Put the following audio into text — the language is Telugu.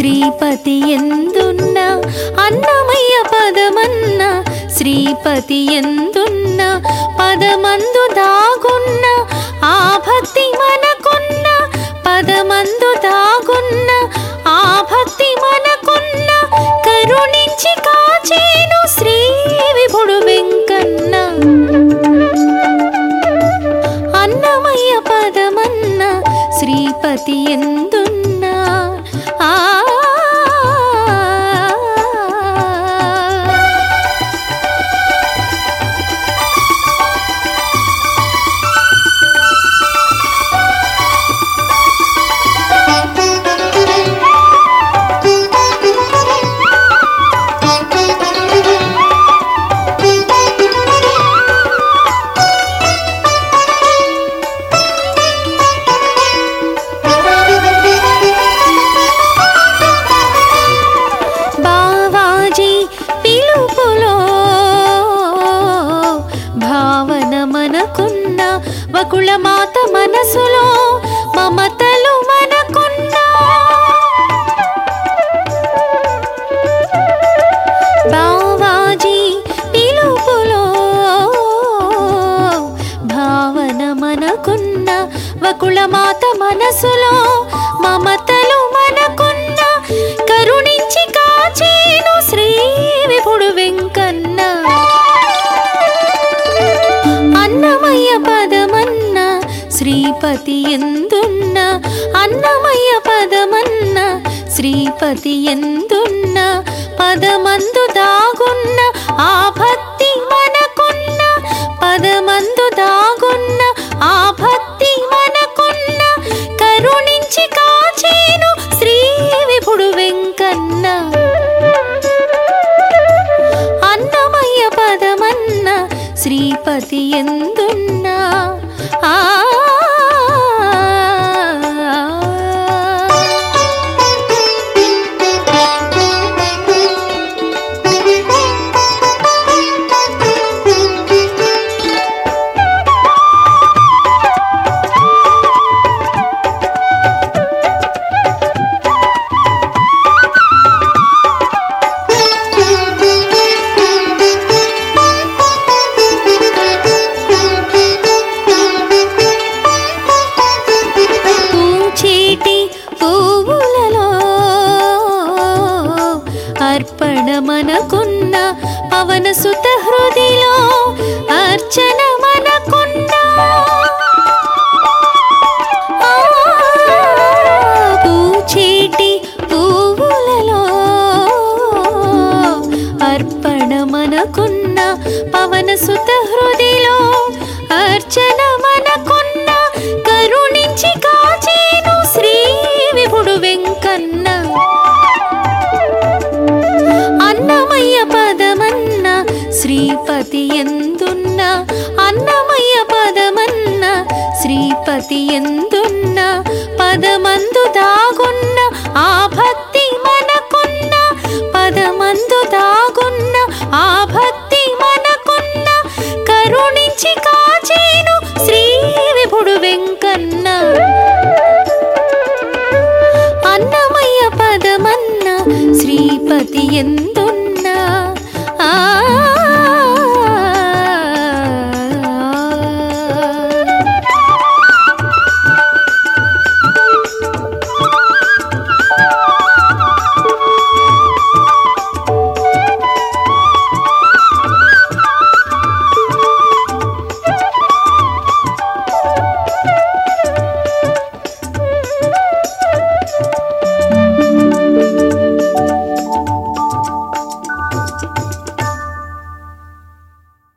శ్రీపతి ఎందున్న అన్నమయ్య పదమన్న శ్రీపతి ఎందున్న పదమందు దాగున్న ఆ భక్తి మనకున్న పదమందు దాగున్న ఆ భక్తి మనకున్న కరుణించి కాచేను శ్రీ విభుడు వెంకన్న అన్నమయ్య పదమన్న శ్రీపతి ఎందున్నా ఆ బావాజీ పిలుపులో భావన మనకున్న వకుళ మాత మనసులో మమతలు మనకున్న బావాజీ పిలుపులో భావన మనకున్న వకుళ మాత మనసులో మమతలు మనకున్న కరుణించి కాచేను శ్రీ విభుడు వెంకన్న అన్నమయ్య పదమన్న శ్రీపతి ఎందున్న అన్నమయ్య పదమన్న శ్రీపతి ఎందున్న పదమందు దాగున్న ఆ భక్తి మనకున్న పదమందు దాగున్న ఆ భక్తి మనకున్న కరుణించి కాచేను శ్రీ విభుడు వెంకన్న అన్నమయ్య పదమన్న శ్రీపతి ఎందున్నా ఆ పూచేటి పువ్వులలో అర్పణ మనకున్న పవన సుత హృదిలో అర్చన మనకున్న ఆ, పూచేటి పువ్వులలో అర్పణ మనకున్న పవన సుత హృదిలో అర్చన మనకున్న కరుణించి కాచేను శ్రీ విభుడు వెంకన్న అన్నమయ్య పదమన్న శ్రీపతి ఎందున్న అన్నమయ్య పదమన్న శ్రీపతి ఎందున్న పదమందు దాగున్న ఆ భక్తి మనకున్న పదమందు దాగున్న ఆ భక్తి మనకున్న కరుణించి కాచేను శ్రీ విభుడు వెంకన్న అన్నమయ్య పదమన్న శ్రీపతి ఎంత